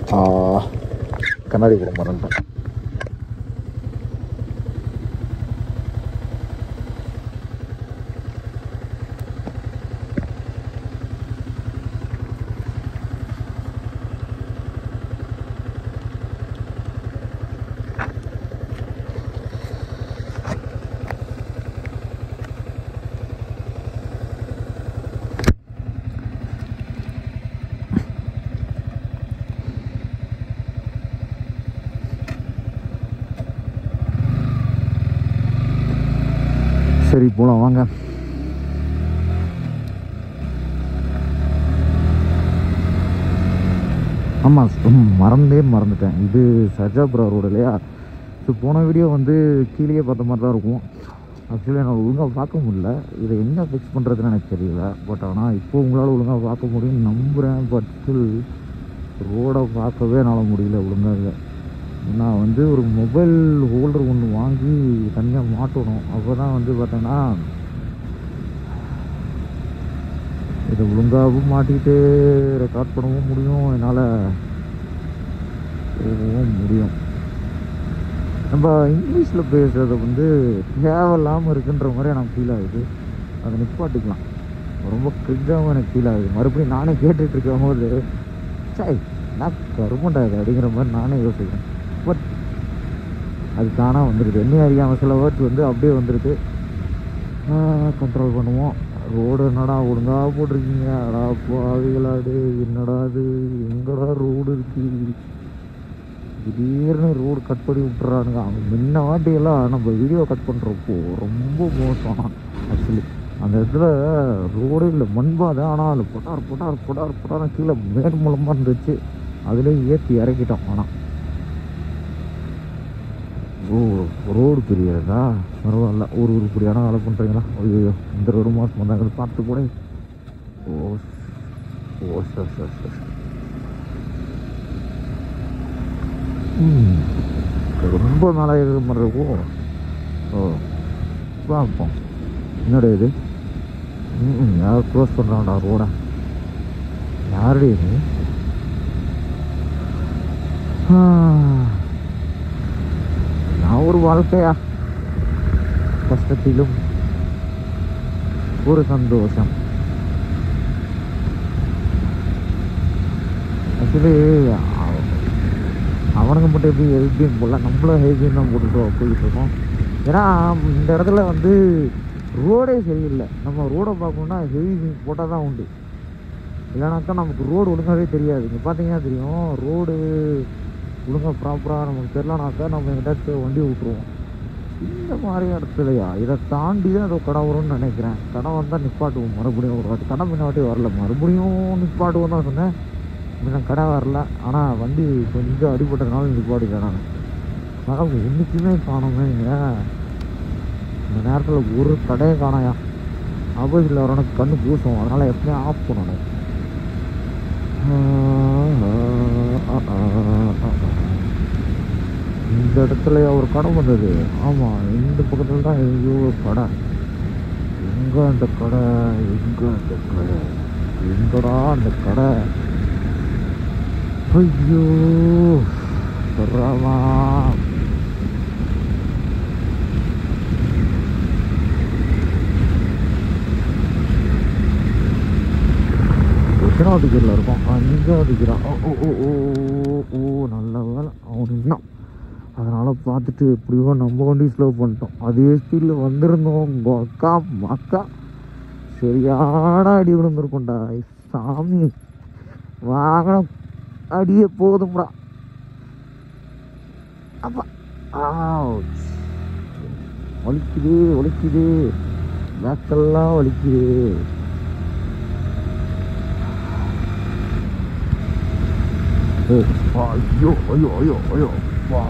ஆ கண்ணாடி கூட மறந்துட்டேன் சரி போலாம் வாங்க ஆமாம் மறந்தே மறந்துட்டேன் இது சஜாபுரா ரோடு இல்லையா ஸோ போன வீடியோ வந்து கீழேயே பார்த்த மாதிரி தான் இருக்கும் ஆக்சுவலி என்னால் ஒழுங்காக பார்க்க முடியல இதை என்ன ஃபிக்ஸ் பண்ணுறதுன்னு எனக்கு தெரியல பட் ஆனால் இப்போ உங்களால் ஒழுங்காக பார்க்க முடியும்னு நம்புகிறேன் பட் ஸ்டில் ரோடை பார்க்கவே என்னால் முடியல ஒழுங்காக நான் வந்து ஒரு மொபைல் ஹோல்டர் ஒன்று வாங்கி தனியாக மாட்டணும் அப்போ தான் வந்து பார்த்தோன்னா இதை ஒழுங்காகவும் மாட்டிக்கிட்டு ரெக்கார்ட் பண்ணவும் முடியும் என்னால் போகவும் முடியும் நம்ம இங்கிலீஷில் பேசுகிறது வந்து தேவையில்லாமல் இருக்குன்ற மாதிரி எனக்கு ஃபீல் ஆகுது அதை நிப்பாட்டிக்கலாம் ரொம்ப கிரிஞ்சாகவும் எனக்கு ஃபீல் ஆகுது மறுபடியும் நானே கேட்டுட்டு இருக்கும் போது சை நான் கருமண்டா இது அப்படிங்கிற மாதிரி நானே யோசிக்கிறேன் பட் அது தானாக வந்துடுது என்ன அறியாமல் சில வேர்ட்ஸ் வந்து அப்படியே வந்துடுது கண்ட்ரோல் பண்ணுவோம் ரோடு என்னடா ஒழுங்காக போட்டிருக்கீங்க அடா பாவிகளாடு என்னடா அது எங்கடா ரோடு இருக்கு திடீர்னு ரோடு கட் பண்ணி விட்டுறானுங்க அவங்க முன்ன வாட்டியெல்லாம் நம்ம வீடியோ கட் பண்ணுறப்போ ரொம்ப மோசம் ஆக்சுவலி அந்த இடத்துல ரோடு இல்லை மண்பாதை ஆனால் அதில் பொட்டார் பொட்டார் பொட்டார் பொட்டார் கீழே மேடு மூலமாக இருந்துச்சு அதுலேயே ஏற்றி இறக்கிட்டோம் ஆனால் ஓ ரோடு பெரியதா பரவாயில்ல ஒரு உருப்படியான வேலை பண்ணுறீங்களா ஐயோ இந்த ஒரு மாதம் வந்தாங்க பார்த்து கூட ஓ ஓ சார் சார் சார் ம் ரொம்ப மேலே இருக்கிற மாதிரி இருக்கும் ஓ பார்ப்போம் என்னடா இது ம் யார் க்ளோஸ் பண்ணுறான்டா ரோடை யாருடைய இது ஆ நான் ஒரு வாழ்க்கையா கஷ்டத்திலும் ஒரு சந்தோஷம் ஆக்சுவலி அவனுங்க மட்டும் எப்படி ஹெல்பியும் போடல நம்மளும் ஹெல்பியும் தான் போட்டுட்டு போயிட்டு இருக்கோம் ஏன்னா இந்த இடத்துல வந்து ரோடே சரியில்லை நம்ம ரோடை பார்க்கணுன்னா ஹெவி போட்டால் தான் உண்டு இல்லைனாக்கா நமக்கு ரோடு ஒழுங்காகவே தெரியாது இங்கே பார்த்தீங்கன்னா தெரியும் ரோடு ஒழுங்காக ப்ராப்பராக நமக்கு தெரிலனாக்கா நம்ம எங்கிட்ட வண்டி விட்ருவோம் இந்த மாதிரி இடத்துலையா இதை தாண்டி தான் ஏதோ கடை வரும்னு நினைக்கிறேன் கடை வந்தால் நிப்பாட்டுவோம் மறுபடியும் ஒரு வாட்டி கடை முன்ன வாட்டி வரல மறுபடியும் நிப்பாட்டுவோம் தான் சொன்னேன் முன்ன கடை வரல ஆனால் வண்டி கொஞ்சம் அடிபட்டதுனால நிப்பாட்டிக்கிறேன் நான் ஆனால் என்றைக்குமே காணுமே இங்கே இந்த நேரத்தில் ஒரு கடையை காணாயா ஆப்போசிட்டில் வரவனுக்கு கண்ணு பூசும் அதனால் எப்பவுமே ஆஃப் பண்ணணும் இந்த இடத்துல ஒரு கடை வந்தது ஆமாம் இந்த பக்கத்தில் தான் எங்கேயோ ஒரு கடை எங்கே அந்த கடை எங்கே அந்த கடை எங்கடா அந்த கடை ஐயோ சொல்றாமா எத்தனாவது கீரில் இருக்கும் அஞ்சாவது கீரா ஓ ஓ ஓ ஓ ஓ நல்ல வேலை அவன் நின்னான் அதனால் பார்த்துட்டு எப்படியோ நம்ம வண்டி ஸ்லோ பண்ணிட்டோம் அதே ஸ்பீடில் வந்திருந்தோம் உங்க அக்கா அக்கா சரியான அடி விழுந்திருக்கும்டா சாமி வாகனம் அடியே போதும்டா அப்பா ஆவுச். வலிக்குது வலிக்குது பேக்கெல்லாம் வலிக்குது ஏய், ஐயோ ஐயோ ஐயோ ஐயோ வா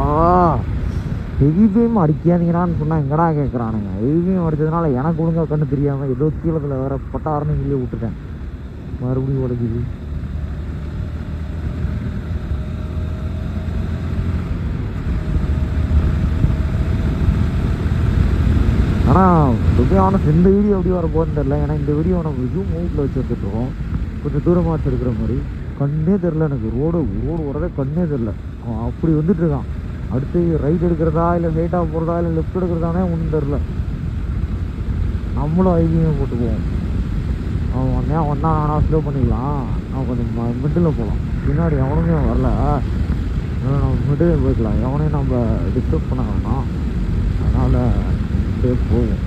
ஹெவி பீம் அடிக்காதீங்கடான்னு சொன்னா எங்கடா கேட்குறானுங்க ஹெவி பீம் அடிச்சதுனால எனக்கு ஒழுங்கா கண்ணு தெரியாம ஏதோ கீழத்தில் வேற பட்டாருன்னு சொல்லி விட்டுட்டேன் மறுபடியும் உடைக்குது ஆனால் சுபியான இந்த வீடியோ எப்படி வர போகுதுன்னு தெரியல ஏன்னா இந்த வீடியோ நம்ம ஜூம் மவுட்டில் வச்சு எடுத்துட்ருக்கோம் கொஞ்சம் தூரமாக வச்சு எடுக்கிற மாதிரி கண்ணே தெரில எனக்கு ரோடு ரோடு வரதே கண்ணே தெரில அவன் அப்படி வந்துட்டு இருக்கான் அடுத்து ரைட் எடுக்கிறதா இல்லை ஸ்ட்ரைட்டாக போகிறதா இல்லை லெஃப்ட் எடுக்கிறதானே ஒன்றும் தெரில நம்மளும் ஐபிஎம் போட்டு போவோம் அவன் வந்தேன் வந்தா ஆனால் ஸ்லோ பண்ணிக்கலாம் அவன் கொஞ்சம் மிடில் போகலாம் பின்னாடி எவனுமே வரல அதனால நம்ம மிடில் போய்க்கலாம் எவனையும் நம்ம டிஸ்டர்ப் பண்ண வேணாம் அதனால் அப்படியே போவோம்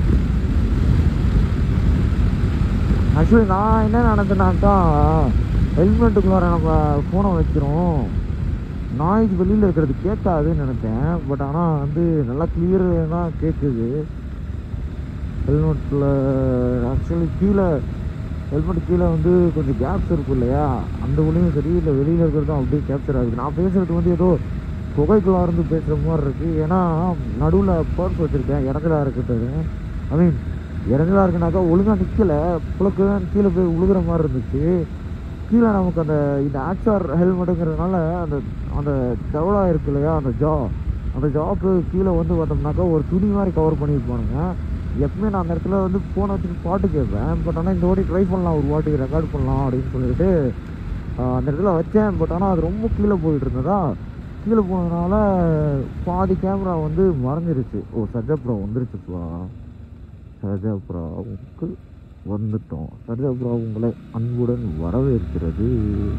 ஆக்சுவலி நான் என்ன நினச்சேனாக்கா ஹெல்மெட்டுக்குள்ளார நம்ம ஃபோனை வைக்கிறோம் நாய்ஸ் வெளியில் இருக்கிறது கேட்காதுன்னு நினச்சேன் பட் ஆனால் வந்து நல்லா கிளியர் தான் கேட்குது ஹெல்மெட்டில் ஆக்சுவலி கீழே ஹெல்மெட் கீழே வந்து கொஞ்சம் கேப்ஸ் இருக்கும் இல்லையா அந்த ஒளியும் சரி இல்லை வெளியில் இருக்கிறதும் அப்படியே கேப்சர் ஆகுது நான் பேசுகிறது வந்து ஏதோ புகைக்குள்ளே இருந்து பேசுகிற மாதிரி இருக்குது ஏன்னா நடுவில் பர்ஸ் வச்சுருக்கேன் இடத்துல இருக்குது ஐ மீன் இடத்துல இருக்குனாக்கா ஒழுங்காக நிற்கலை புழக்கு கீழே போய் உழுகுற மாதிரி இருந்துச்சு கீழே நமக்கு அந்த இந்த ஆக்சார் ஹெல்மெட்டுங்கிறதுனால அந்த அந்த செவலா இருக்கு இல்லையா அந்த ஜா அந்த ஜாக்கு கீழே வந்து பார்த்தோம்னாக்கா ஒரு துணி மாதிரி கவர் பண்ணியிருப்பானுங்க எப்பவுமே நான் அந்த இடத்துல வந்து ஃபோனை வச்சுட்டு பாட்டு கேட்பேன் பட் ஆனால் இந்த வாட்டி ட்ரை பண்ணலாம் ஒரு வாட்டி ரெக்கார்ட் பண்ணலாம் அப்படின்னு சொல்லிட்டு ஆஹ், அந்த இடத்துல வச்சேன் பட் ஆனால் அது ரொம்ப கீழே போயிட்டு இருந்ததா கீழே போனதுனால பாதி கேமரா வந்து மறைஞ்சிருச்சு ஓ சஜப்ரா வந்துருச்சுப்பா சஜப்ராவுக்கு வந்துட்டோம் சஜப்ரா உங்களை அன்புடன் வரவேற்கிறது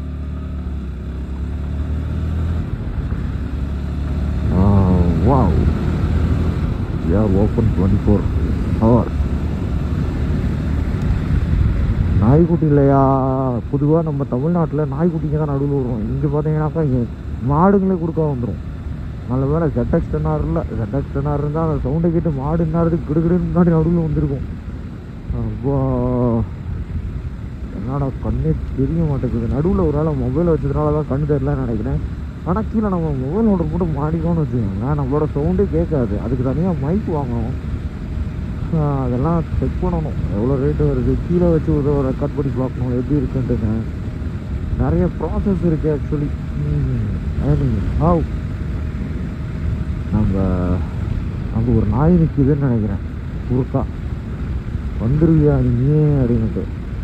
wow are open twenty four hour நாய்க்குட்டி இல்லையா பொதுவாக நம்ம தமிழ்நாட்டில் நாய்க்குட்டிங்க தான் நடுவில் வரும் இங்கே பார்த்தீங்கன்னாக்கா இங்கே மாடுங்களே கொடுக்க வந்துடும் நல்ல வேலை ZX டென்னார் இல்லை ZX டென்னார் இருந்தால் அந்த சவுண்டை கேட்டு மாடு நேரத்துக்கு கிடுகிடுன்னு முன்னாடி நடுவில் வந்திருக்கும் அப்பா என்னடா கண்ணே தெரிய மாட்டேங்குது நடுவில் ஒரு ஆள் மொபைல் வச்சதுனால தான் கண்ணு தெரியலன்னு நினைக்கிறேன் ஆனால் கீழே நம்ம மொபைல் ஹோல்டர் போட்டு மாட்டிக்கோன்னு வச்சுக்கோங்க நம்மளோட சவுண்டே கேட்காது அதுக்கு தனியாக மைக் வாங்கணும் ஆஹ் அதெல்லாம் செக் பண்ணணும் எவ்வளோ ரேட்டு வருது கீழே வச்சு ஒரு ரெக்கார்ட் பண்ணி பார்க்கணும் எப்படி இருக்குன்ட்டுங்க நிறைய ப்ராசஸ் இருக்குது ஆக்சுவலி ஹவ் நம்ம அங்கே ஒரு நாய் நிற்குதுன்னு நினைக்கிறேன் குறுக்கா வந்துருவியா நீ அப்படின்னுட்டு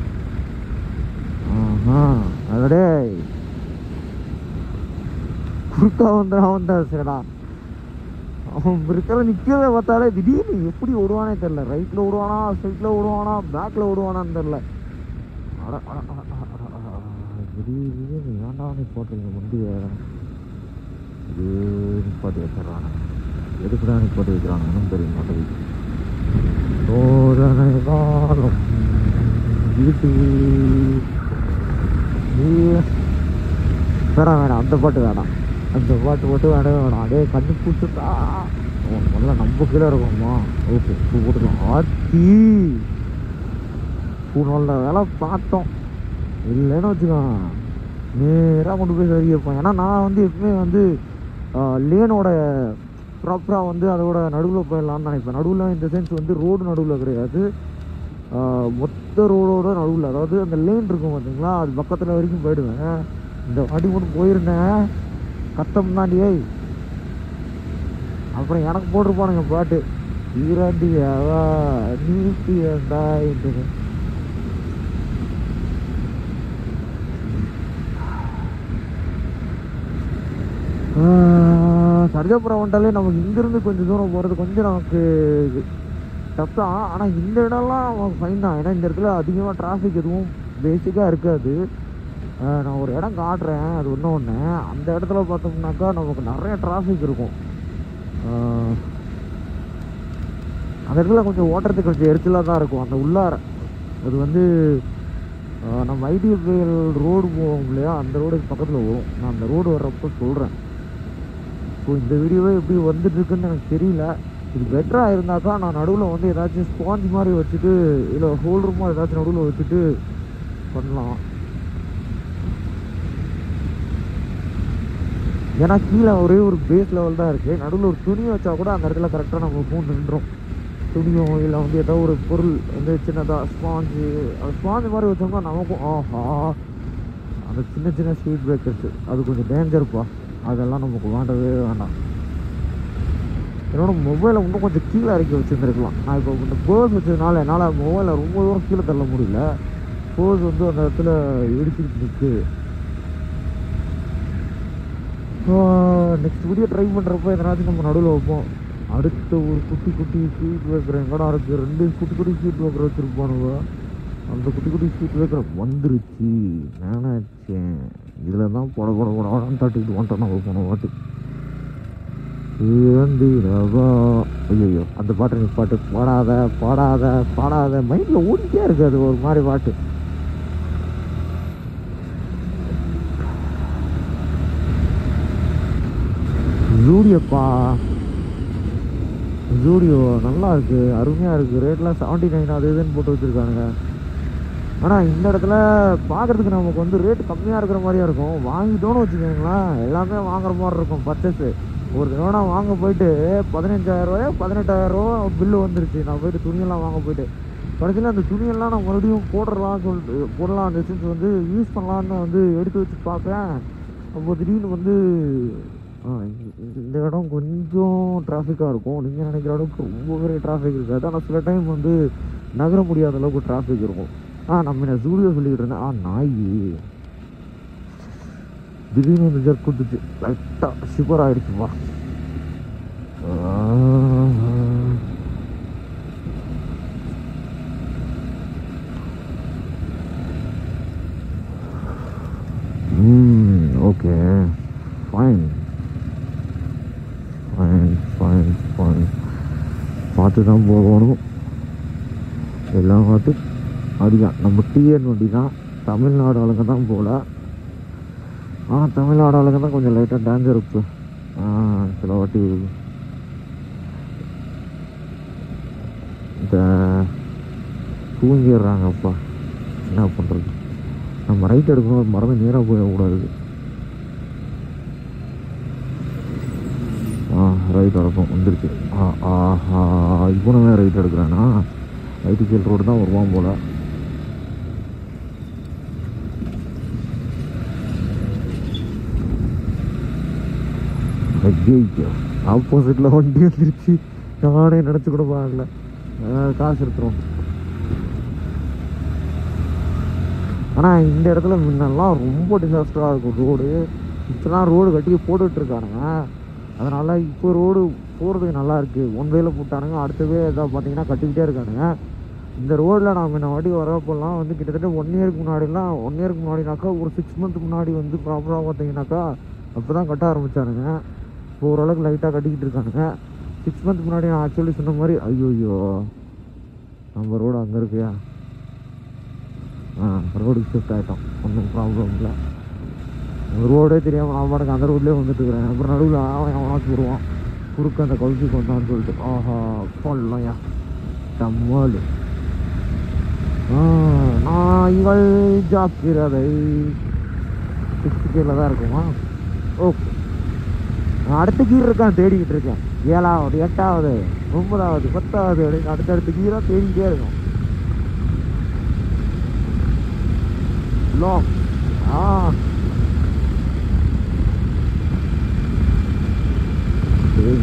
ஆஹா அதடே குறுக்கா வந்துடா வந்தா சரிடா அவன் இருக்கிற நிற்கிறத பார்த்தாலே திடீர்னு எப்படி ஓடுவானே தெரில ரைட்டில் ஓடுவானா ஸ்ட்ரைட்டில் ஓடுவானா பேக்கில் ஓடுவானான்னு தெரில அட அட அட அட அட அட அட. திடீர்னு ஏன்டா நீ போட்டீங்க வண்டியை இது நிப்பாட்டி வச்சிடறானே எதுக்குடா நிப்பாட்டி வைக்கிறானுங்கன்னு தெரிய மாட்டேங்குது சோதனை காலம் வீட்டு வேணாம் வேணாம் அந்த பாட்டு வேணாம் அந்த பாட்டு மட்டும் வேணவே வேணாம் அதே கண்ணு பூச்சுட்டா அவன் முதல்ல நம்ம கீழே இருக்கணுமா ஓகே பூ போட்டுக்கலாம் ஆத்தி பூ நல்ல வேலை பார்த்தோம் இல்லைன்னு வச்சுக்கோங்க நேராக கொண்டு போய் சரி வைப்பேன் ஏன்னா நான் வந்து எப்பவுமே வந்து லேனோட ப்ராப்பராக வந்து அதோட நடுவில் போயிடலாம்னு நினைப்பேன் நடுவில் இந்த சென்ஸ் வந்து ரோடு நடுவில் கிடையாது ஆஹ் மொத்த ரோடோட நடுவில் அதாவது அந்த லேன் இருக்கும் பார்த்தீங்களா அது பக்கத்தில் வரைக்கும் போயிடுவேன் இந்த வாட்டி மட்டும் போயிருந்தேன் கத்தம் தாண்டியே அப்புறம் எனக்கு போட்டிருப்பானுங்க பாட்டு ஈராண்டி அவா நீட்டி ஏண்டாயிட்டு சர்ஜாபுரம் வந்துட்டாலே நமக்கு இங்கேருந்து கொஞ்சம் தூரம் போகிறது கொஞ்சம் நமக்கு டஃப் தான் ஆனால் இந்த இடம்லாம் நமக்கு ஃபைன் தான் ஏன்னா இந்த இடத்துல அதிகமாக டிராஃபிக் எதுவும் பேசிக்காக இருக்காது ஆஹ் நான் ஒரு இடம் காட்டுறேன் அது ஒன்று ஒன்று அந்த இடத்துல பார்த்தோம்னாக்கா நமக்கு நிறைய டிராஃபிக் இருக்கும் ஆஹ் அந்த இடத்துல கொஞ்சம் ஓட்டுறதுக்கு கொஞ்சம் எரிச்சலாக தான் இருக்கும் அந்த உள்ளார அது வந்து ஆஹ் நம்ம ஐடிஎஃப்எல் ரோடு போவோம் இல்லையா அந்த ரோடுக்கு பக்கத்தில் வரும் நான் அந்த ரோடு வர்றப்போ சொல்கிறேன் ஸோ இந்த வீடியோவே எப்படி வந்துட்டு இருக்குன்னு எனக்கு தெரியல இது பெட்டராக இருந்தாக்கா நான் நடுவில் வந்து ஏதாச்சும் ஸ்பாஞ்ச் மாதிரி வச்சுட்டு இல்லை ஹோல்டர் மாதிரி ஏதாச்சும் நடுவில் வச்சுட்டு பண்ணலாம் ஏன்னா கீழே ஒரே ஒரு பேஸ் லெவல் தான் இருக்குது நடுவில் ஒரு துணி வச்சா கூட அந்த இடத்துல கரெக்டாக நம்ம ஃபோன் நின்றோம் துணியோ இல்லை வந்து ஏதோ ஒரு பொருள் வந்து சின்னதாக ஸ்பாஞ்சு அது ஸ்பாஞ்சு மாதிரி வச்சோம்னா நமக்கும் ஆஹா அந்த சின்ன சின்ன ஸ்பீட் பிரேக்கர்ஸ் அது கொஞ்சம் டேஞ்சர்ப்பா அதெல்லாம் நமக்கு வேண்டவே வேண்டாம் என்னோட மொபைலை இன்னும் கொஞ்சம் கீழே இறக்கி வச்சுருந்துருக்கலாம் நான் இப்போ இந்த பேர்ஸ் வச்சதுனால என்னால் மொபைலை ரொம்ப தூரம் கீழே தள்ள முடியல பேர்ஸ் வந்து அந்த இடத்துல இடிச்சுக்கிட்டு நிற்கு நெக்ஸ்ட் வீடியோ ட்ரை பண்ணுறப்போ எதனாச்சும் நம்ம நடுவில் வைப்போம் அடுத்த ஒரு குட்டி குட்டி ஸ்வீட் வைக்கிற எங்கடா இருக்குது ரெண்டு குட்டி குட்டி ஸ்வீட் வைக்கிற வச்சுருப்பானுங்க அந்த குட்டி குட்டி ஸ்வீட் வைக்கிற வந்துருச்சு நினைச்சேன் இதில் தான் போட போட போடான்னு தட்டிட்டு வந்துட்டோம் நம்ம போன வாட்டி ஏந்திரவா ஐயோ அந்த பாட்டு நீ பாட்டு பாடாத பாடாத பாடாத மைண்டில் ஓடிட்டே இருக்கு அது ஒரு மாதிரி பாட்டு ஜூடியோப்பா ஜூடியோ நல்லா இருக்கு அருமையாக இருக்கு ரேட்லாம் செவன்ட்டி நைன் அது இதுன்னு போட்டு வச்சுருக்கானுங்க ஆனால் இந்த இடத்துல பார்க்குறதுக்கு நமக்கு வந்து ரேட் கம்மியாக இருக்கிற மாதிரியா இருக்கும் வாங்கிட்டோன்னு வச்சுக்கோங்களேன் எல்லாமே வாங்குற மாதிரி இருக்கும் பர்ச்சேஸு ஒரு தடவை நான் வாங்க போயிட்டு பதினஞ்சாயிரரூவாயோ பதினெட்டாயிரரூவா பில்லு வந்துருச்சு நான் போயிட்டு துணியெல்லாம் வாங்க போயிட்டு கடைசியில் அந்த துணியெல்லாம் நான் மறுபடியும் போடலாம் சொல்லிட்டு போடலாம் அந்த எசன்ஸ் வந்து யூஸ் பண்ணலான்னு வந்து எடுத்து வச்சு பார்ப்பேன் அப்போ திடீர்னு வந்து ஆ, இந்த- இந்த- இந்த இடம் கொஞ்சம் டிராஃபிக்காக இருக்கும் நீங்கள் நினைக்கிற அளவுக்கு ரொம்ப பெரிய டிராஃபிக் இருக்காது ஆனால் சில டைம் வந்து நகர முடியாத அளவுக்கு டிராஃபிக் இருக்கும் ஆ நம்ம என்ன ஜூடியோ சொல்லிக்கிட்டு இருந்தேன் ஆ நாய் திடீர்னு வந்து ஜர்க் கொடுத்துச்சு லைட்டாக ஷிவர் ஆகிடுச்சுப்பா ம் okay fine fine fine fine பார்த்து தான் போகணும் எல்லாம் பார்த்து அதுதான் நம்ம டிஎன் வண்டி தான் தமிழ்நாடு ஆளுங்க தான் போகல ஆ தமிழ்நாடு ஆளுங்க தான் கொஞ்சம் லைட்டாக டேஞ்சர் இருக்கு ஆ சில வாட்டி இந்த தூங்கிடுறாங்கப்பா என்ன பண்ணுறது நம்ம ரைட் எடுக்கணும் மறந்து நேராக போயிடக்கூடாது ஆ ரைட் எடுப்போம் வந்துருச்சு ஆ ஆஹா இவனுமே ரைட் எடுக்கிறானா ரைட்டு கீழ் ரோடு தான் வருவான் போல ஐயோ ஆப்போசிட்டில் வண்டி வந்துருச்சு நானே நினச்சி கூட பார்க்கல ஆ, காசு எடுத்துரும் ஆனால் இந்த இடத்துல முன்னெல்லாம் ரொம்ப டிசாஸ்டராக இருக்கும் ரோடு இப்போலாம் ரோடு கட்டி போட்டுட்டு இருக்கானுங்க அதனால் இப்போ ரோடு போகிறதுக்கு நல்லா இருக்குது ஒன் வேல போட்டானுங்க அடுத்தவே இதாக பார்த்தீங்கன்னா கட்டிக்கிட்டே இருக்கானுங்க இந்த ரோடில் நான் முன்ன வாட்டி வரப்போலாம் வந்து கிட்டத்தட்ட ஒன் இயருக்கு முன்னாடிலாம் ஒன் இயருக்கு முன்னாடினாக்கா ஒரு சிக்ஸ் மந்த் முன்னாடி வந்து ப்ராப்பராக பார்த்தீங்கன்னாக்கா அப்போ தான் கட்ட ஆரம்பித்தானுங்க இப்போ ஓரளவுக்கு லைட்டாக கட்டிக்கிட்டு இருக்கானுங்க சிக்ஸ் மந்த் முன்னாடி நான் ஆக்சுவலி சொன்ன மாதிரி ஐயோ நம்ம ரோடு அங்கே இருக்குயா ஆ ரோடுக்கு ஷிஃப்ட் ஆகிட்டோம் ஒன்றும் ப்ராப்ளம் இல்லை ரோடே தெரியாமல் நான் பாட்டுக்கு அந்த ரோட்லேயே வந்துட்டு இருக்கிறேன் அப்புறம் நடுவில் அவன் அவனாச்சும் வருவான் குறுக்க அந்த கவுசிக்கு வந்தான்னு சொல்லிட்டு ஆஹா சொல்லலையா தம்மாள் ஆ நாய்கள் ஜாக்கிரதை சிக்ஸ்த் கீரில் தான் இருக்குமா ஓகே நான் அடுத்த கீர் இருக்கான் தேடிக்கிட்டு இருக்கேன் ஏழாவது எட்டாவது ஒன்பதாவது பத்தாவது அப்படின்னு அடுத்தடுத்த கீராக தேடிக்கிட்டே இருக்கும் லாங் ஆ சரி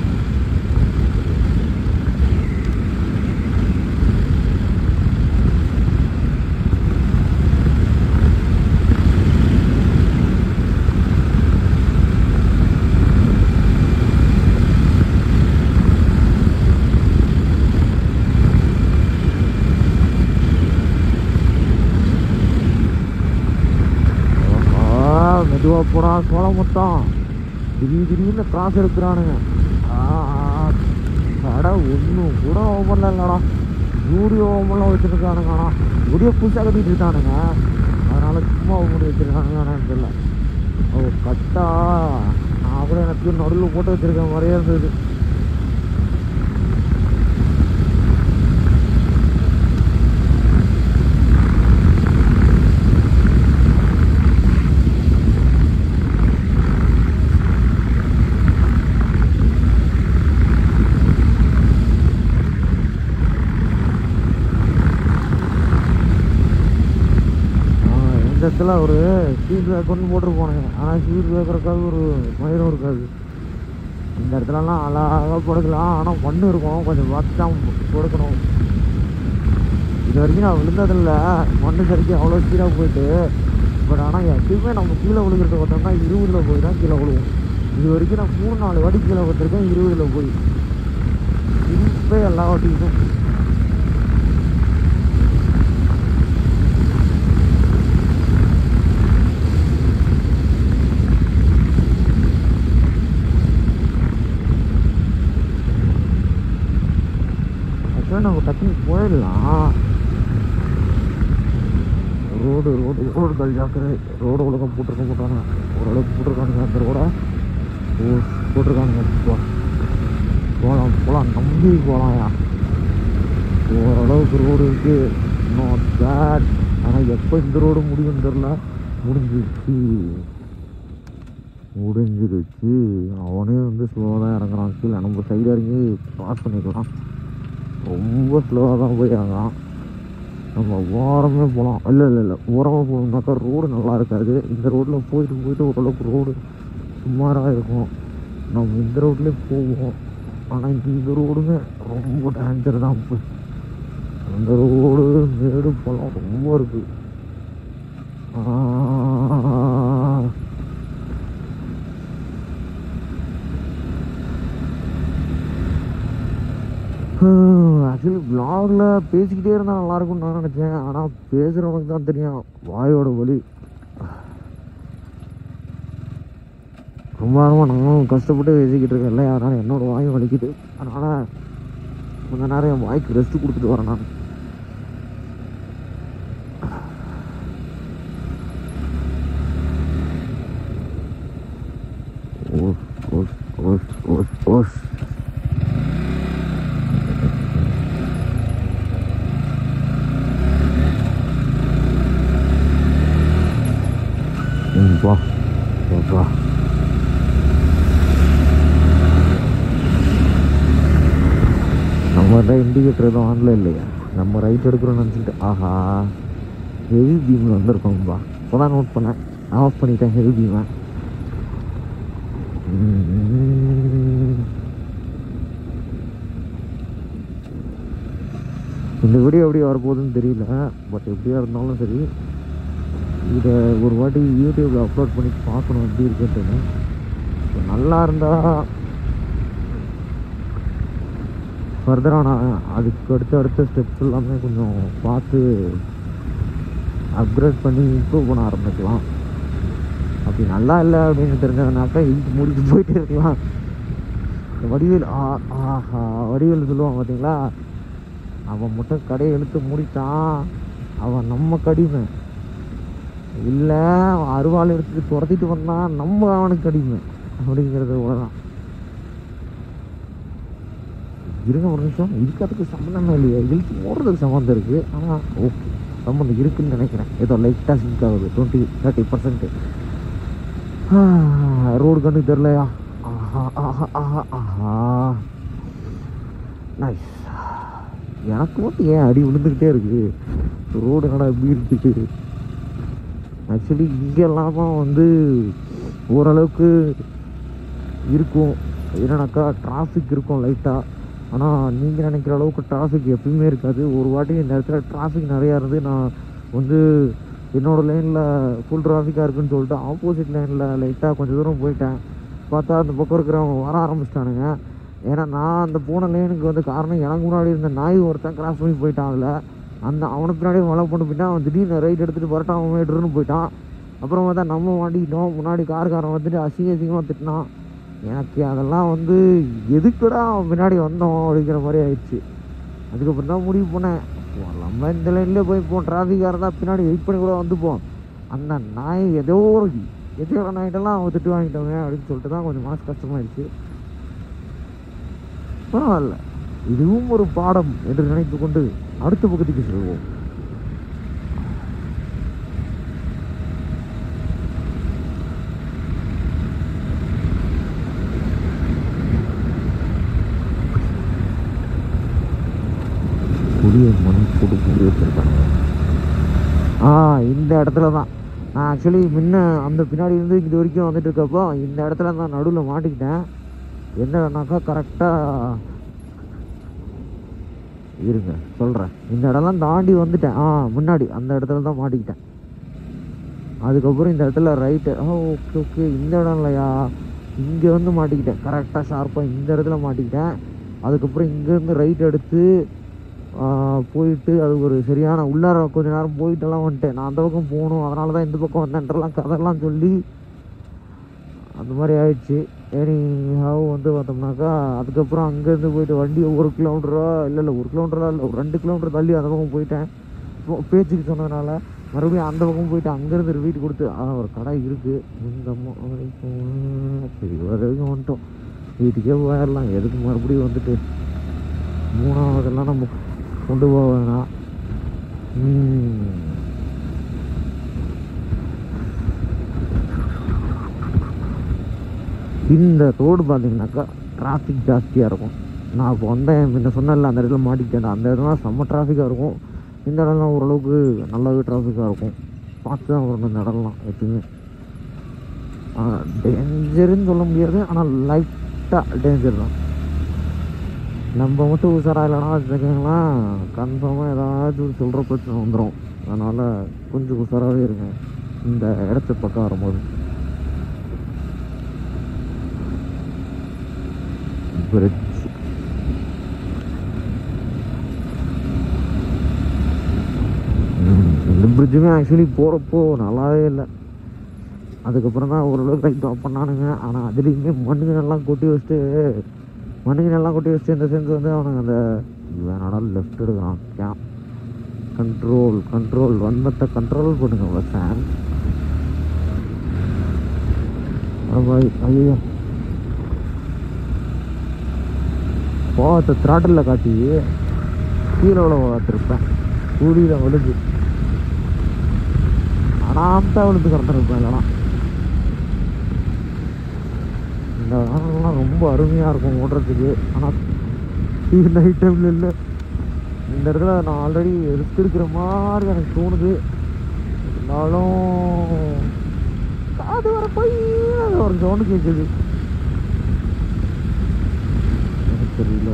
ஆஹா, மெதுவா போடா சோள மொத்தம் திடீர் திடீர்னு கிராஸ் எடுக்கிறானுங்க கடை ஒன்றும் கூட ஓப்பனில் இல்லைடா ஜூடியோ ஓப்பனில் வச்சுருக்கானுங்க ஆனால் ஜூடியோ புதுசாக கட்டிட்டு இருக்கானுங்க அதனால சும்மா ஓப்பன் வச்சுருக்கானுங்க என்னன்னு தெரியல ஓ கட்டா நான் கூட எனக்கு நடுவில் போட்டு வச்சிருக்க மாதிரியே இருந்தது ஆ, இந்த இடத்துல ஒரு ஸ்பீட் பிரேக்கர்னு போட்டிருப்பானுங்க ஆனால் ஸ்பீட் பிரேக்கருக்காக ஒரு மயிரும் இருக்காது இந்த இடத்துலலாம் அழகாக படுக்கலாம் ஆனால் மண் இருக்கும் கொஞ்சம் பார்த்து தான் கொடுக்கணும் இது வரைக்கும் நான் விழுந்ததில்ல மண்ணு சரிக்கு அவ்வளோ ஸ்பீடாக போயிட்டு பட் ஆனால் எப்பயுமே நம்ம கீழே விழுகிறத பார்த்தோம்னா இருபதில் போய் தான் கீழே விழுவோம் இது வரைக்கும் நான் மூணு நாலு வாட்டி கீழே வந்திருக்கேன் இருபதில் போய் இப்போ எல்லா வாட்டியும் ஆக்சுவலாக நம்ம டக்குனு போயிடலாம் ரோடு ரோடு ரோடு கல் ஜாக்கிரதை ரோடு ஒழுங்காக போட்டிருக்க போட்டாங்க ஓரளவுக்கு போட்டிருக்கானுங்க அந்த ரோடை ஓ போட்டிருக்கானுங்க போ போகலாம் போகலாம் நம்பி போகலாம்யா ஓரளவுக்கு ரோடு இருக்கு நாட் பேட் ஆனால் எப்போ இந்த ரோடு முடியும் தெரில முடிஞ்சிருச்சு முடிஞ்சிருச்சு அவனே வந்து ஸ்லோவாக தான் இறங்குறான் கீழே நம்ம சைடு இறங்கி பாஸ் பண்ணிக்கலாம் ரொம்ப ஸ்லோவாக தான் போய் இறங்குறான் நம்ம ஓரமே போகலாம் இல்லை இல்லை இல்லை ஓரமாக போகணும்னாக்கா ரோடு நல்லா இருக்காது இந்த ரோட்டில் போயிட்டு போயிட்டு ஓரளவுக்கு ரோடு சுமாராக இருக்கும் நம்ம இந்த ரோட்லேயே போவோம் ஆனால் இந்த ரோடுங்க ரொம்ப டேஞ்சர் தான் இப்போ அந்த ரோடு மேடு பழம் ரொம்ப இருக்கு ஆ. ஆக்சுவலி vlogல பேசிக்கிட்டே இருந்தால் நல்லா இருக்கும்னு நான் நினச்சேன் ஆனால் பேசுகிறவனுக்கு தான் தெரியும் வாயோட வலி ரொம்ப நேரமாக நானும் கஷ்டப்பட்டு பேசிக்கிட்டு இருக்கேன் இல்லை அதனால் என்னோட வாயும் வலிக்குது அதனால் கொஞ்ச நேரம் என் வாய்க்கு ரெஸ்ட் கொடுத்துட்டு வரேன் நான் ஓஸ் ஓஸ் ஓஸ் ஓஸ் ஓஸ் ம் வா வா, வா நம்ம தான் இண்டிகேட்டர் எதுவும் ஆன்ல இல்லையா நம்ம ரைட் எடுக்கிறோம்னு நினச்சிட்டு ஆஹா ஹெவி பீமில் வந்திருக்கோம்பா இப்போ தான் நோட் பண்ணேன் ஆஃப் பண்ணிட்டேன் ஹெவி பீமை இந்த வீடியோ எப்படி வரப்போகுதுன்னு தெரியல பட் எப்படியா இருந்தாலும் சரி இதை ஒரு வாட்டி யூடியூப்ல அப்லோட் பண்ணி பார்க்கணும் எப்படி இருக்குன்ட்டுன்னு So, நல்லா இருந்தால் ஃபர்தராக நான் அதுக்கு அடுத்த அடுத்த ஸ்டெப்ஸ் எல்லாமே கொஞ்சம் பார்த்து அப்கிரேட் பண்ணி இம்ப்ரூவ் பண்ண ஆரம்பிக்கலாம் அப்படி நல்லா இல்லை அப்படின்னு தெரிஞ்சதுனாக்கா இழுத்து மூடிட்டு போயிட்டே இருக்கலாம் இந்த வடிவேல் ஆ ஆஹா வடிவேல் சொல்லுவான் பார்த்தீங்களா அவன் மட்டும் கடையை இழுத்து மூடிட்டான் அவன் நம்ம கடிமை இல்லை அவன் அருவாள் எடுத்துட்டு துரத்திட்டு வந்தான் நம்ம அவனுக்கு அடிமை அப்படிங்கிறது தான் இருங்க ஒரு நிமிஷம் இதுக்கு அதுக்கு சம்மந்தமே இல்லையா இழுத்து ஓடுறதுக்கு சம்மந்தம் இருக்குது ஆனால் ஓகே சம்மந்தம் இருக்குன்னு நினைக்கிறேன் ஏதோ லைட்டாக சிங்க் ஆகுது டுவெண்ட்டி தேர்ட்டி பர்சன்ட் ரோடு கண்ணுக்கு தெரிலையா ஆஹா ஆஹா ஆஹா ஆஹா நைஸ் எனக்கு மட்டும் ஏன் அடி விழுந்துக்கிட்டே இருக்கு ரோடு என்னடா எப்படி இருக்குது ஆக்சுவலி இங்கெல்லாம் வந்து ஓரளவுக்கு இருக்கும் என்னன்னாக்கா டிராஃபிக் இருக்கும் லைட்டாக ஆனால் நீங்கள் நினைக்கிற அளவுக்கு டிராஃபிக் எப்பயுமே இருக்காது ஒரு வாட்டி இந்த இடத்துல டிராஃபிக் நிறையா இருந்து நான் வந்து என்னோடய லைனில் ஃபுல் டிராஃபிக்காக இருக்குன்னு சொல்லிட்டு ஆப்போசிட் லைனில் லைட்டாக கொஞ்சம் தூரம் போயிட்டேன் பார்த்தா அந்த பக்கம் இருக்கிறவங்க வர ஆரம்பிச்சிட்டானுங்க ஏன்னா நான் அந்த போன லைனுக்கு வந்து காரணம் எனக்கு முன்னாடி இருந்த நாய் ஒருத்தன் கிராஸ் பண்ணி போயிட்டான் அதில் அந்த அவனுக்கு பின்னாடியே மழை கொண்டு போயிட்டான் அவன் திடீர்னு ரைட் எடுத்துகிட்டு பரட்டான் அவன் மேட்டுன்னு போயிட்டான் அப்புறம் பார்த்தா நம்ம மாட்டிக்கிட்டோம் முன்னாடி கார்காரன் வந்துட்டு அசிங்க அசிங்கமாக திட்டினான் எனக்கு அதெல்லாம் வந்து எதுக்குடா அவன் பின்னாடி வந்தோம் அப்படிங்கிற மாதிரி ஆயிடுச்சு அதுக்கப்புறம் தான் முடிவு பண்ணேன் போ, நம்ம இந்த லைன்லேயே போய் இப்போ டிராஃபிக்காக இருந்தால் பின்னாடி வெயிட் பண்ணி கூட வந்துப்போம் அந்த நாய் ஏதோ ஒரு எதோ ஒரு நாய்ட்டெல்லாம் அவன் திட்டு வாங்கிட்டோங்க அப்படின்னு சொல்லிட்டு தான் கொஞ்சம் மனசு கஷ்டமாயிடுச்சு பரவாயில்ல இதுவும் ஒரு பாடம் என்று நினைத்து கொண்டு அடுத்த பகுதிக்கு செல்வோம் புளிய மண் போட்டு புளி வச்சிருக்காங்க ஆ இந்த இடத்துல தான் நான் ஆக்சுவலி முன்ன அந்த பின்னாடி இருந்து இது வரைக்கும் வந்துட்டு இருக்கப்போ இந்த இடத்துல நான் நடுவில் மாட்டிக்கிட்டேன் என்னன்னாக்கா கரெக்டாக இருங்க சொல்கிறேன் இந்த இடம்லாம் தாண்டி வந்துட்டேன் ஆ முன்னாடி அந்த இடத்துல தான் மாட்டிக்கிட்டேன் அதுக்கப்புறம் இந்த இடத்துல ரைட்டு ஆ ஓகே ஓகே இந்த இடம் இல்லையா இங்கே வந்து மாட்டிக்கிட்டேன் கரெக்டாக ஷார்ப்பாக இந்த இடத்துல மாட்டிக்கிட்டேன் அதுக்கப்புறம் இங்கேருந்து ரைட் எடுத்து ஆ, போயிட்டு அது ஒரு சரியான உள்ளார கொஞ்ச நேரம் போயிட்டெல்லாம் வந்துட்டேன் நான் அந்த பக்கம் போகணும் அதனால தான் இந்த பக்கம் வந்தேன்றலாம் கதையெல்லாம் சொல்லி அந்த மாதிரி ஆயிடுச்சு ஏனி ஹாவ் வந்து பார்த்தோம்னாக்கா அதுக்கப்புறம் அங்கேருந்து போயிட்டு வண்டி ஒரு கிலோமீட்டரோ இல்லை இல்லை ஒரு கிலோமீட்டரா இல்லை ஒரு ரெண்டு கிலோமீட்டர் தள்ளி அந்த பக்கம் போயிட்டேன் இப்போ பேச்சுக்கு சொன்னதுனால மறுபடியும் அந்த பக்கம் போயிட்டு அங்கேருந்து ரிவீட் கொடுத்து ஆ ஒரு கடை இருக்குது இந்த அம்மா வரைக்கும் சரி வரைக்கும் வந்துட்டோம் வீட்டுக்கே போயிடலாம் எதுக்கு மறுபடியும் வந்துட்டு மூணாவதெல்லாம் நம்ம கொண்டு போக வேணாம் ம். இந்த ரோடு பார்த்தீங்கன்னாக்கா டிராஃபிக் ஜாஸ்தியாக இருக்கும் நான் இப்போ வந்தேன் முன்ன சொன்னேன்ல அந்த இடத்துல மாட்டிக்கிட்டேன் அந்த இடம்லாம் செம்ம டிராஃபிக்காக இருக்கும் இந்த இடம்லாம் ஓரளவுக்கு நல்லாவே டிராஃபிக்காக இருக்கும் பார்த்து தான் வரணும் இந்த இடம்லாம் எப்பயுமே டேஞ்சருன்னு சொல்ல முடியாது ஆனால் லைட்டாக டேஞ்சர் தான் நம்ம மட்டும் உஷாராக இல்லைனா வச்சுக்கோங்களா கன்ஃபார்மாக ஏதாச்சும் சொல்கிற பிரச்சனை வந்துடும் அதனால் கொஞ்சம் உஷாராகவே இருங்க இந்த இடத்த பக்கம் வரும்போது பிரிட்ஜ் இந்த பிரிட்ஜுமே ஆக்சுவலி போகிறப்போ நல்லாவே இல்லை அதுக்கப்புறம் தான் ஓரளவுக்கு ரைட் ஆஃப் பண்ணானுங்க ஆனால் அதுலேயுமே மண்ணுங்க எல்லாம் கொட்டி வச்சுட்டு மண்ணுங்க எல்லாம் கொட்டி வச்சுட்டு இந்த சென்ஸ் வந்து அவனுங்க அந்த வேணாடா லெஃப்ட் எடுக்கிறான் கேம் கண்ட்ரோல் கண்ட்ரோல் வன்மத்தை கண்ட்ரோல் பண்ணுங்க ஃபேன் ஐயோ கோவத்தை த்ராட்டில் காட்டி கீழே விழ பார்த்துருப்பேன் கூலியில் விழுது அனாமத்தா விழுந்து கிடந்திருப்பேன் இதெல்லாம் இந்த இடம்லாம் ரொம்ப அருமையாக இருக்கும் ஓடுறதுக்கு ஆனால் இது நைட் டைமில் இல்லை இந்த இடத்துல நான் ஆல்ரெடி ரிஸ்க் எடுக்கிற மாதிரி எனக்கு தோணுது இருந்தாலும் காது வர போய் ஒரு சவுண்டு கேட்குது எனக்கு தெரியல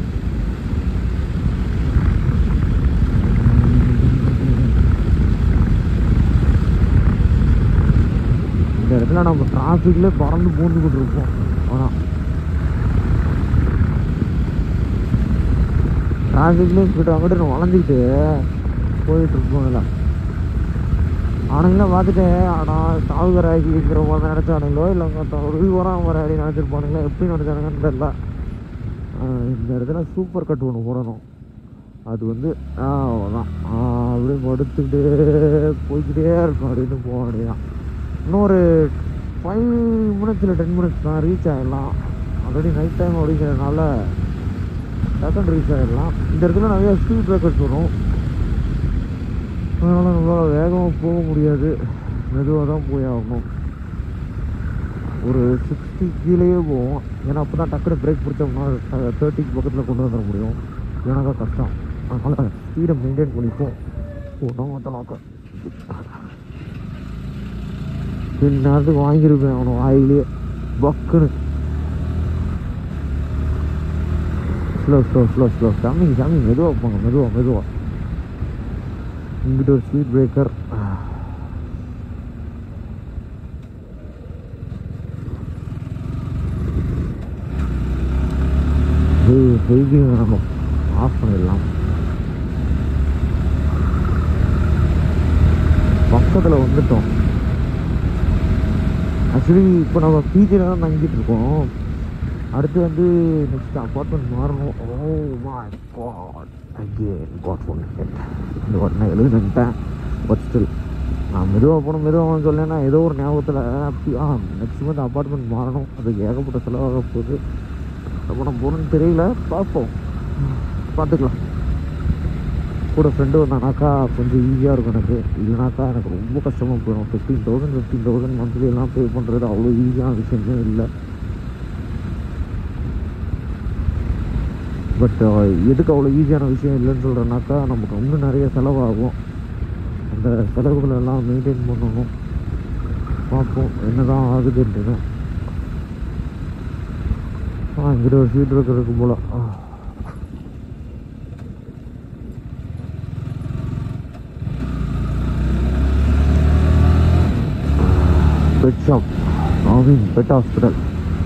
இந்த இடத்துல நம்ம டிராஃபிக்ல பறந்து பூந்துக்கிட்டு இருப்போம் ஆனால் டிராஃபிக்லேயும் இங்கிட்ட அங்கிட்ட நான் வளைஞ்சிக்கிட்டு போயிட்டு இருப்போம் இதில் ஆனுங்களே பார்த்துட்டு ஆனால் சாவுகராகிங்கிற மாதிரி நினச்சானுங்களோ இல்லை ஒரு வரான் வர அப்படி நினச்சிருப்பானுங்களோ எப்படி நினச்சானுங்கன்னு தெரியல ஆஹ் இந்த இடத்துல சூப்பர் கட் ஒன்று போடணும் அது வந்து ஆ, அவ்வளோதான் ஆ, அப்படியே படுத்துக்கிட்டே போய்க்கிட்டே இருக்கும் அப்படின்னு போக வேண்டியதான் இன்னொரு ஃபைவ் மினிட்ஸ் இல்லை டென் மினிட்ஸ் தான் ரீச் ஆகிடலாம் ஆல்ரெடி நைட் டைம் அப்படிங்கிறதுனால டக்குன்னு ரீச் ஆகிடலாம் இந்த இடத்துல நிறைய ஸ்பீட் பிரேக்கர்ஸ் வரும் அதனால் நம்மளால் வேகமாக போக முடியாது மெதுவாக தான் போய் ஆகணும் ஒரு சிக்ஸ்டி கீழேயே போவோம் ஏன்னா அப்போ தான் டக்குனு பிரேக் பிடிச்சோம்னா தேர்ட்டிக்கு பக்கத்தில் கொண்டு வந்துட முடியும் ஏன்னாக்கா கஷ்டம் அதனால் ஸ்பீடை மெயின்டைன் பண்ணிப்போம் போனோம் மொத்தமாக்க பின் நேரத்துக்கு வாங்கியிருப்பேன் அவனை வாயிலே பக்குன்னு ஸ்லோ ஸ்லோ ஸ்லோ ஸ்லோ சாமி சாமி மெதுவாக போங்க மெதுவாக மெதுவாக இங்கிட்ட ஒரு ஸ்பீட் பிரேக்கர் ஹெல்தி நம்ம ஆஃப் பண்ணிடலாம் பக்கத்தில் வந்துட்டோம் ஆக்சுவலி இப்போ நம்ம பிஜியில் தான் தங்கிட்டு இருக்கோம் அடுத்து வந்து நெக்ஸ்ட் அப்பார்ட்மெண்ட் மாறணும் oh my god again god one இந்த வாட் நான் எழுதுன்ட்டேன் பட் ஸ்டில் நான் மெதுவாக போகணும் மெதுவாக சொல்லேன்னா ஏதோ ஒரு ஞாபகத்தில் அப்படி ஆ நெக்ஸ்ட் மந்த் அப்பார்ட்மெண்ட் மாறணும் அதுக்கு ஏகப்பட்ட செலவாக போகுது எப்போ நம்ம போகணும்னு தெரியல பார்ப்போம் பார்த்துக்கலாம் கூட ஃப்ரெண்டு வந்தானாக்கா கொஞ்சம் ஈஸியாக இருக்கும் எனக்கு இல்லைனாக்கா எனக்கு ரொம்ப கஷ்டமாக போயிடும் fifteen thousand fifteen thousand monthly எல்லாம் பே பண்ணுறது அவ்வளோ ஈஸியான விஷயமே இல்லை பட் எதுக்கு அவ்வளோ ஈஸியான விஷயம் இல்லைன்னு சொல்கிறேன்னாக்கா நமக்கு இன்னும் நிறைய செலவாகும் அந்த செலவுகளை எல்லாம் மெயின்டைன் பண்ணணும் பார்ப்போம் என்ன தான் ஆகுதுன்ட்டு ஆ இங்கிட்ட ஒரு சீட் இருக்கிறதுக்கு போல ஆ pet shop I mean pet hospital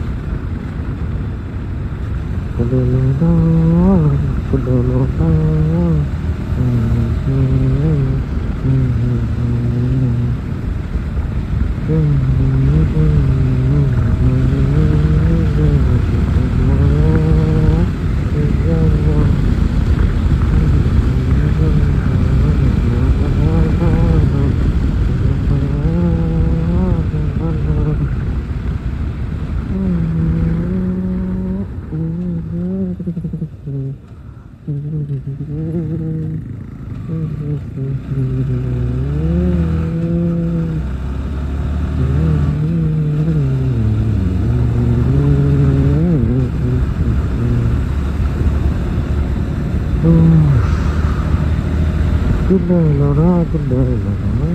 குண்டலோனா குண்டலோனா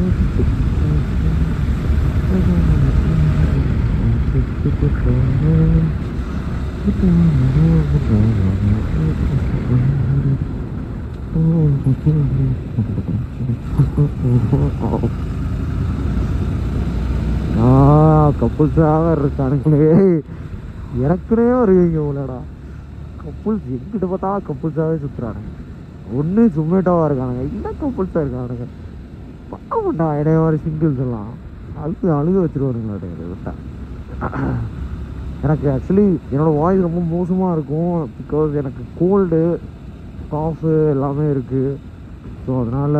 கப்புள்ஸாக இருக்கானுங்களே எனக்குனே வருவீங்க உலடா கப்புள்ஸ் எங்கிட்ட பார்த்தா கப்புள்ஸாகவே சுற்றுறானுங்க ஒன்று சுமேட்டோவாக இருக்கானுங்க இல்லை கப்புள்ஸாக இருக்கானுங்க பாவண்டா இடைய மாதிரி சிங்கிள்ஸ் எல்லாம் அழுது அழுக வச்சுருவானுங்களாட்டேங்குது விட்டா எனக்கு ஆக்சுவலி என்னோடய வாய்ஸ் ரொம்ப மோசமாக இருக்கும் பிகாஸ் எனக்கு கோல்டு காஃபு எல்லாமே இருக்குது ஸோ அதனால்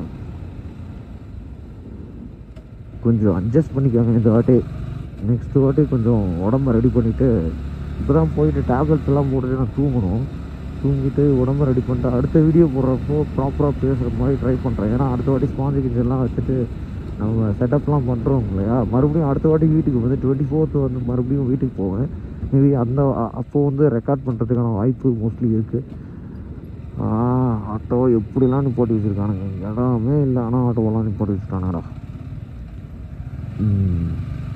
கொஞ்சம் அட்ஜஸ்ட் பண்ணிக்கோங்க இந்த வாட்டி நெக்ஸ்ட் வாட்டி கொஞ்சம் உடம்ப ரெடி பண்ணிவிட்டு இப்போ தான் போயிட்டு டேப்லெட்ஸ் எல்லாம் போட்டுட்டு நான் தூங்கணும் தூங்கிட்டு உடம்ப ரெடி பண்ணிட்டு அடுத்த வீடியோ போடுறப்போ ப்ராப்பராக பேசுகிற மாதிரி ட்ரை பண்ணுறேன் ஏன்னா அடுத்த வாட்டி ஸ்பாஞ்சு கிச்சன்லாம் வச்சுட்டு நம்ம செட்டப்லாம் பண்ணுறோம் இல்லையா மறுபடியும் அடுத்த வாட்டி வீட்டுக்கு வந்து டுவெண்ட்டி ஃபோர்த்து வந்து மறுபடியும் வீட்டுக்கு போவேன் மேபி அந்த அப்போது வந்து ரெக்கார்ட் பண்ணுறதுக்கான வாய்ப்பு மோஸ்ட்லி இருக்குது ஆட்டோ எப்படிலாம் நிப்பாட்டி வச்சுருக்கானுங்க இடமே இல்லை ஆனால் ஆட்டோவெல்லாம் நிப்பாட்டி வச்சுருக்கானுங்கடா ம்.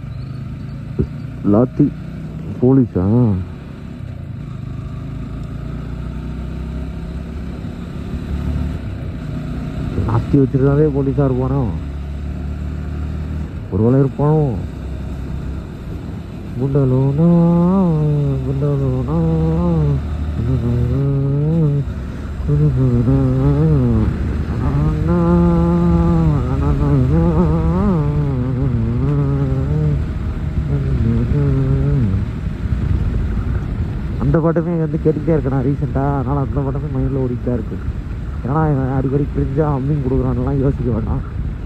லாத்தி போலீஸா லாத்தி வச்சிருந்தாலே போலீஸாக இருப்பானோ ஒருவேளை இருப்பானோ குண்டலோனா குண்டலோனா அந்த பாட்டுமே வந்து கேட்டுக்கிட்டே இருக்கேன் நான் ரீசெண்டாக அதனால் அந்த பாட்டுமே மைண்டில் ஓடிட்டு தான் இருக்குது ஏன்னா இவன் அடிக்கடி கிரிஞ்சாக அம்மிங் கொடுக்குறான்லாம் யோசிக்க வேண்டாம்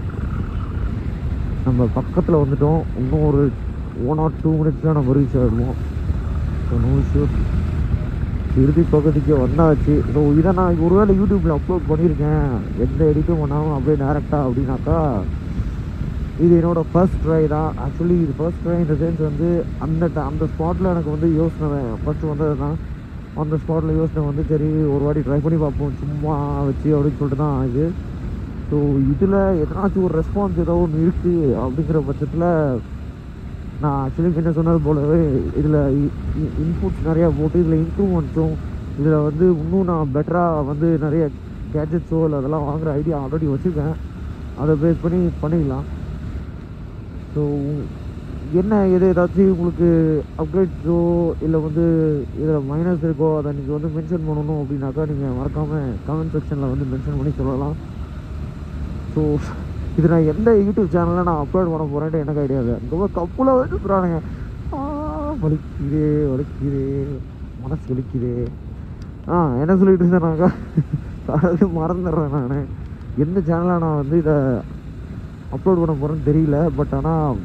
நம்ம பக்கத்தில் வந்துட்டோம் இன்னும் ஒரு ஒன் ஆர் டூ மினிட்ஸில் நம்ம ரீச் ஆகிடுவோம் ஸோ நோ இஷ்யூஸ் இறுதி பகுதிக்கு வந்தாச்சு ஸோ இதை நான் ஒருவேளை யூடியூப்பில் அப்லோட் பண்ணியிருக்கேன் எந்த எடிட்டும் பண்ணாமல் அப்படியே டேரெக்டாக அப்படின்னாக்கா இது என்னோட ஃபர்ஸ்ட் ட்ரை தான் ஆக்சுவலி இது ஃபர்ஸ்ட் ட்ரை இந்த சென்ஸ் வந்து அந்த ti- அந்த ஸ்பாட்டில் எனக்கு வந்து யோசனை ஃபர்ஸ்ட் வந்தது தான் அந்த ஸ்பாட்டில் யோசனை வந்து சரி ஒரு வாட்டி ட்ரை பண்ணி பார்ப்போம் சும்மா வச்சு அப்படின்னு சொல்லிட்டு தான் இது ஸோ இதில் எதனாச்சும் ஒரு ரெஸ்பான்ஸ் ஏதோ ஒன்று இருக்குது அப்படிங்கிற பட்சத்தில் நான் ஆக்சுவலி என்ன சொன்னது போலவே இதில் இன்புட்ஸ் நிறையா போட்டு இதில் இம்ப்ரூவ்மெண்ட்ஸும் இதில் வந்து இன்னும் நான் பெட்டராக வந்து நிறைய கேஜெட்ஸோ இல்லை அதெல்லாம் வாங்குற ஐடியா ஆல்ரெடி வச்சுருக்கேன் அதை பேஸ் பண்ணி பண்ணிக்கலாம் ஸோ என்ன எது ஏதாச்சும் உங்களுக்கு அப்கிரேட்ஸோ இல்லை வந்து இதில் மைனஸ் இருக்கோ அதை நீங்கள் வந்து மென்ஷன் பண்ணணும் அப்படின்னாக்கா நீங்கள் மறக்காமல் கமெண்ட் செக்ஷனில் வந்து மென்ஷன் பண்ணி சொல்லலாம் ஸோ இது நான் எந்த யூடியூப் சேனலில் நான் அப்லோட் பண்ண போகிறேன்ட்டு எனக்கு ஐடியா இல்லை ரொம்ப கப்புல வச்சுக்கிறானுங்க வலிக்குதே வலிக்குதே மனசு வலிக்குதே ஆ என்ன சொல்லிட்டு இருந்தேனாக்கா அதாவது மறந்துடுறேன் நான் எந்த சேனலில் நான் வந்து இதை அப்லோட் பண்ண போகிறேன்னு தெரியல பட் ஆனால்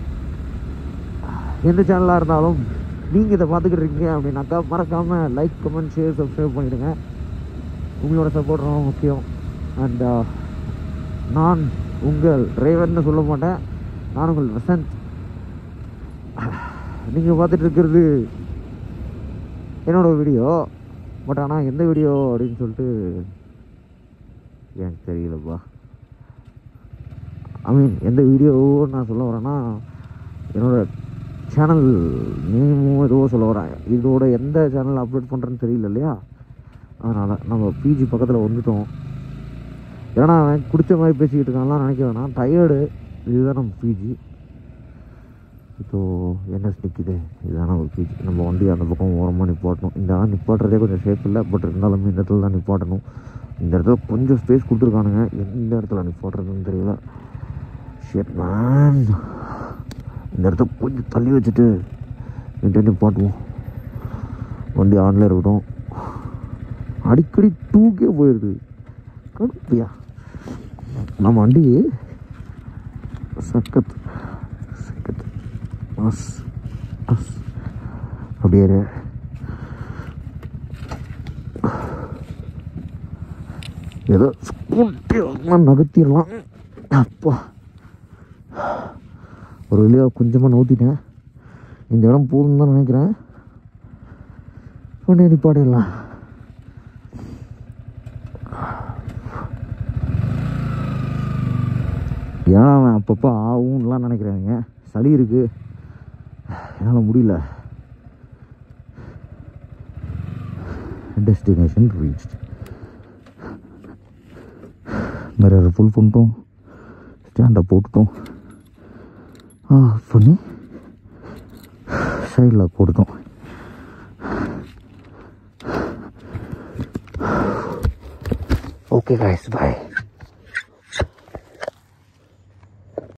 எந்த சேனலாக இருந்தாலும் நீங்கள் இதை பார்த்துக்கிட்டு இருக்கீங்க அப்படின்னாக்கா மறக்காமல் லைக் கமெண்ட் ஷேர் சப்ஸ்கிரைப் பண்ணிவிடுங்க உங்களோட சப்போர்ட் ரொம்ப முக்கியம் அண்ட் நான் உங்கள் டிரைவர்னு சொல்ல மாட்டேன் நான் உங்கள் வசந்த் நீங்கள் பார்த்துட்டு இருக்கிறது என்னோட வீடியோ பட் ஆனால் எந்த வீடியோ அப்படின்னு சொல்லிட்டு எனக்கு தெரியலப்பா ஐ மீன் எந்த வீடியோ நான் சொல்ல வரேன்னா என்னோட சேனல் நேமும் எதுவோ சொல்ல வரேன் இதோட எந்த சேனல் அப்லோட் பண்ணுறேன்னு தெரியல இல்லையா அதனால் நம்ம பிஜி பக்கத்தில் வந்துட்டோம் ஏன்னா அவன் குடிச்ச மாதிரி பேசிக்கிட்டு இருக்கான்லாம் நினைக்க வேணாம் டயர்டு இதுதான் நம்ம பிஜி இப்போ என்எஸ் நிற்கிது இதுதான ஒரு பீச் நம்ம வண்டி அந்த பக்கம் ஓரமாக நிப்பாட்டணும் இந்த இடம் நிப்பாட்டுறதே கொஞ்சம் சேஃப் இல்லை பட் இருந்தாலுமே இந்த இடத்துல தான் நிப்பாட்டணும் இந்த இடத்துல கொஞ்சம் ஸ்பேஸ் கொடுத்துருக்கானுங்க எந்த இடத்துல நிப்பாட்டுறதுன்னு தெரியல ஷேட் மேன் இந்த இடத்த கொஞ்சம் தள்ளி வச்சுட்டு இந்த நிப்பாட்டுவோம் வண்டி ஆன்ல இருக்கட்டும் அடிக்கடி டூக்கே போயிடுது கடுப்பியா நம்ம வண்டி சக்கத் சக்கத் அஸ் அஸ் அப்படியே இரு. ஏதோ ஸ்கூட்டி நகர்த்திடலாம் அப்பா ஒரு வழியாக கொஞ்சமாக நவுத்திட்டேன் இந்த இடம் போதும்னு தான் நினைக்கிறேன் உடனே நிப்பாடிடலாம் ஏன்னா அவன் அப்பப்போ ஆகும்லாம் நினைக்கிறாங்க சளி இருக்கு என்னால் முடியல டெஸ்டினேஷன் ரீச் மிரர் ஃபுல் பண்ணிட்டோம் ஸ்டாண்டை போட்டுட்டோம் ஆஃப் பண்ணி சைடில் கொடுத்தோம் ஓகே guys bye